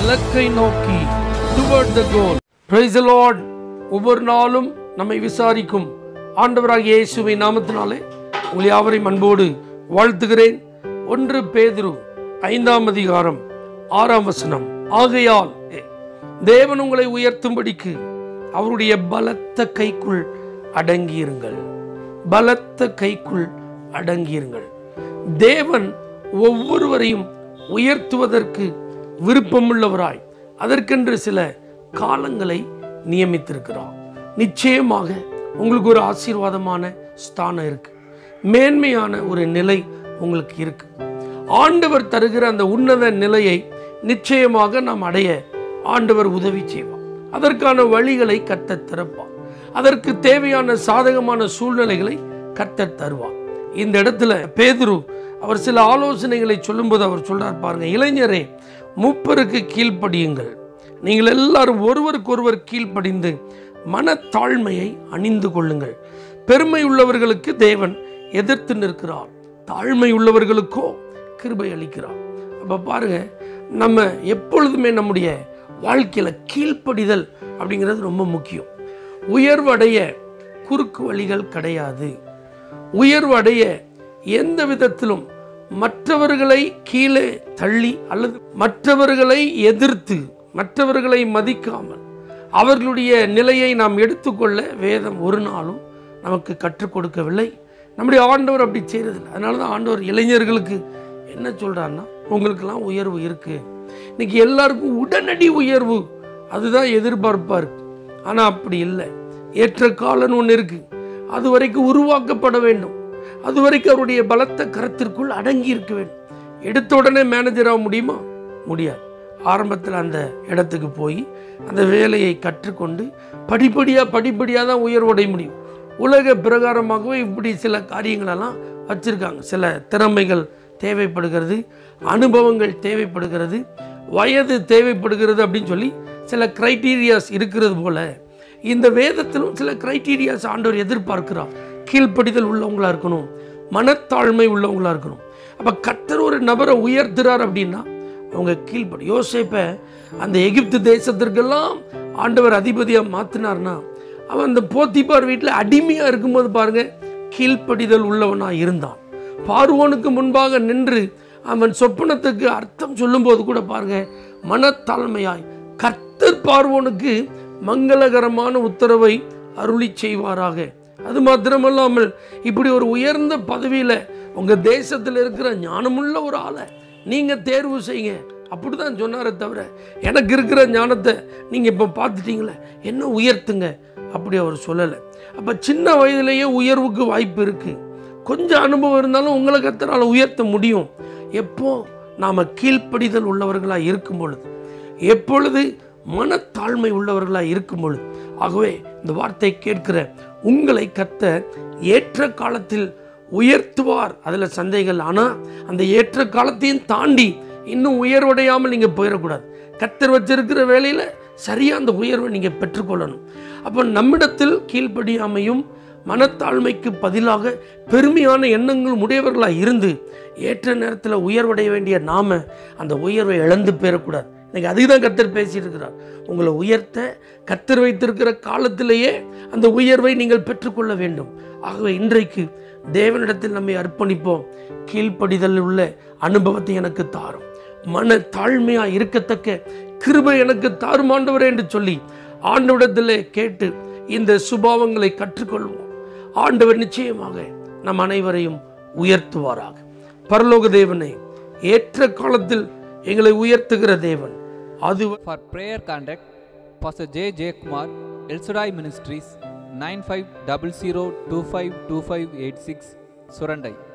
இலக்கை நோக்கி towards the goal praise Lord ஒவ்வொரு நாளும் நம்மை விசாரிக்கும் ஆண்டவராகிய இயேசுவின் நாமத்தினாலே உங்களை யாவரையும் அன்போடு வாழ்த்துகிறேன் ஒன்று பேதுரு ஐந்தாம் அதிகாரம் ஆறாம் வசனம் ஆகையால் தேவன் உங்களை உயர்த்தும்படிக்கு அவருடைய பலத்த கைக்குள் அடங்கியிருங்கள் பலத்த கைக்குள் அடங்கியிருங்கள் தேவன் ஒவ்வொருவரையும் உயர்த்துவதற்கு விருப்பமுள்ளவராய் அதற்கென்று சில காலங்களை நியமித்திருக்கிறார் நிச்சயமாக உங்களுக்கு ஒரு ஆசீர்வாதமான ஸ்தானம் இருக்கு மேன்மையான ஒரு நிலை உங்களுக்கு இருக்கு ஆண்டவர் தருகிற அந்த உன்னத நிலையை நிச்சயமாக நாம் அடைய ஆண்டவர் உதவி செய்வார் அதற்கான வழிகளை கத்த திறப்பார் அதற்கு தேவையான சாதகமான சூழ்நிலைகளை கத்த தருவார் இந்த இடத்துல பேதுரு அவர் சில ஆலோசனைகளை சொல்லும்போது அவர் சொல்றார் பாருங்க இளைஞரே மூப்பருக்கு கீழ்ப்படியுங்கள் நீங்கள் எல்லாரும் ஒருவருக்கொருவர் கீழ்ப்படிந்து மனத்தாழ்மையை அணிந்து கொள்ளுங்கள் பெருமை உள்ளவர்களுக்கு தேவன் எதிர்த்து நிற்கிறார் தாழ்மை உள்ளவர்களுக்கோ கிருபை அளிக்கிறார் அப்ப பாருங்க நம்ம எப்பொழுதுமே நம்முடைய வாழ்க்கையில கீழ்ப்படிதல் அப்படிங்கிறது ரொம்ப முக்கியம் உயர்வடைய குறுக்கு வழிகள் கிடையாது உயர்வடைய எந்த விதத்திலும் மற்றவர்களை கீழே தள்ளி அல்லது மற்றவர்களை எதிர்த்து மற்றவர்களை மதிக்காமல் அவர்களுடைய நிலையை நாம் எடுத்துக்கொள்ள வேதம் ஒரு நாளும் நமக்கு கற்றுக் கொடுக்கவில்லை நம்முடைய ஆண்டவர் அப்படி செய்யறதில்லை அதனால தான் ஆண்டவர் இளைஞர்களுக்கு என்ன சொல்றாருன்னா உங்களுக்கெல்லாம் உயர்வு இருக்கு இன்னைக்கு எல்லாருக்கும் உடனடி உயர்வு அதுதான் எதிர்பார்ப்பா இருக்கு ஆனா அப்படி இல்லை ஏற்ற காலம்னு ஒன்று இருக்கு அது வரைக்கும் உருவாக்கப்பட வேண்டும் அது வரைக்கும் அவருடைய பலத்த கரத்திற்குள் அடங்கி இருக்க வேண்டும் எடுத்த உடனே மேனேஜர் ஆக முடியுமா முடியாது ஆரம்பத்தில் அந்த இடத்துக்கு போய் அந்த வேலையை கற்றுக்கொண்டு படிப்படியாக படிப்படியாக தான் உயர்வடைய முடியும் உலக பிரகாரமாகவே இப்படி சில காரியங்களெல்லாம் வச்சுருக்காங்க சில திறமைகள் தேவைப்படுகிறது அனுபவங்கள் தேவைப்படுகிறது வயது தேவைப்படுகிறது அப்படின்னு சொல்லி சில கிரைட்டீரியாஸ் இருக்கிறது போல இந்த வேதத்திலும் சில கிரைட்டீரியாஸ் ஆண்டவர் எதிர்பார்க்கிறார் கீழ்ப்படிதல் உள்ளவங்களா இருக்கணும் மனத்தாழ்மை உள்ளவங்களா இருக்கணும் அப்ப கத்தர் ஒரு நபரை உயர்த்துறார் அப்படின்னா அவங்க கீழ்ப்படி யோசிப்ப அந்த எகிப்து தேசத்திற்கெல்லாம் ஆண்டவர் அதிபதியா மாத்தினார்னா அவன் அந்த போத்திப்பார் வீட்டில் அடிமையா இருக்கும்போது பாருங்க கீழ்ப்படிதல் உள்ளவனா இருந்தான் பார்வோனுக்கு முன்பாக நின்று அவன் சொப்பனத்துக்கு அர்த்தம் சொல்லும்போது கூட பாருங்க மனத்தாழ்மையாய் கர்த்தர் பார்வோனுக்கு மங்களகரமான உத்தரவை அருளி செய்வாராக அது மாத்திரமல்லாமல் இப்படி ஒரு உயர்ந்த பதவியில் உங்க தேசத்தில் இருக்கிற ஞானமுள்ள ஒரு ஆளை நீங்க தேர்வு செய்யுங்க அப்படிதான் சொன்னாரே தவிர எனக்கு இருக்கிற ஞானத்தை நீங்க இப்போ பார்த்துட்டீங்களே என்ன உயர்த்துங்க அப்படி அவர் சொல்லலை அப்ப சின்ன வயதிலேயே உயர்வுக்கு வாய்ப்பு இருக்கு கொஞ்சம் அனுபவம் இருந்தாலும் உங்களை கத்தனால உயர்த்த முடியும் எப்போ நாம கீழ்ப்படிதல் உள்ளவர்களாக இருக்கும் பொழுது எப்பொழுது மனத்தாழ்மை உள்ளவர்களாக இருக்கும் பொழுது ஆகவே இந்த வார்த்தை கேட்கிற உங்களை கத்த ஏற்ற காலத்தில் உயர்த்துவார் அதில் சந்தேகம் ஆனால் அந்த ஏற்ற காலத்தையும் தாண்டி இன்னும் உயர்வடையாமல் நீங்கள் போயிடக்கூடாது கத்தர் வச்சிருக்கிற வேலையில் சரியாக அந்த உயர்வை நீங்கள் பெற்றுக்கொள்ளணும் அப்போ நம்மிடத்தில் கீழ்ப்படியாமையும் மனத்தாழ்மைக்கு பதிலாக பெருமையான எண்ணங்கள் உடையவர்களாக இருந்து ஏற்ற நேரத்தில் உயர்வடைய வேண்டிய நாம அந்த உயர்வை இழந்து போயிடக்கூடாது இன்னைக்கு அதுக்கு தான் கத்தர் பேசிட்டு இருக்கிறார் உங்களை உயர்த்த கத்தர் வைத்திருக்கிற காலத்திலேயே அந்த உயர்வை நீங்கள் பெற்றுக்கொள்ள வேண்டும் ஆகவே இன்றைக்கு தேவனிடத்தில் நம்மை அர்ப்பணிப்போம் கீழ்ப்படிதல் உள்ள அனுபவத்தை எனக்கு தாரும் மன தாழ்மையா இருக்கத்தக்க கிருபை எனக்கு தாருமாண்டவரே என்று சொல்லி ஆண்டவரிடத்திலே கேட்டு இந்த சுபாவங்களை கற்றுக்கொள்வோம் ஆண்டவர் நிச்சயமாக நம் அனைவரையும் உயர்த்துவாராக பரலோக தேவனை ஏற்ற காலத்தில் எங்களை உயர்த்துகிற தேவன் அது For prayer contact, Pastor J. J. Kumar, El Shaddai Ministries, 9500252586, Surandai.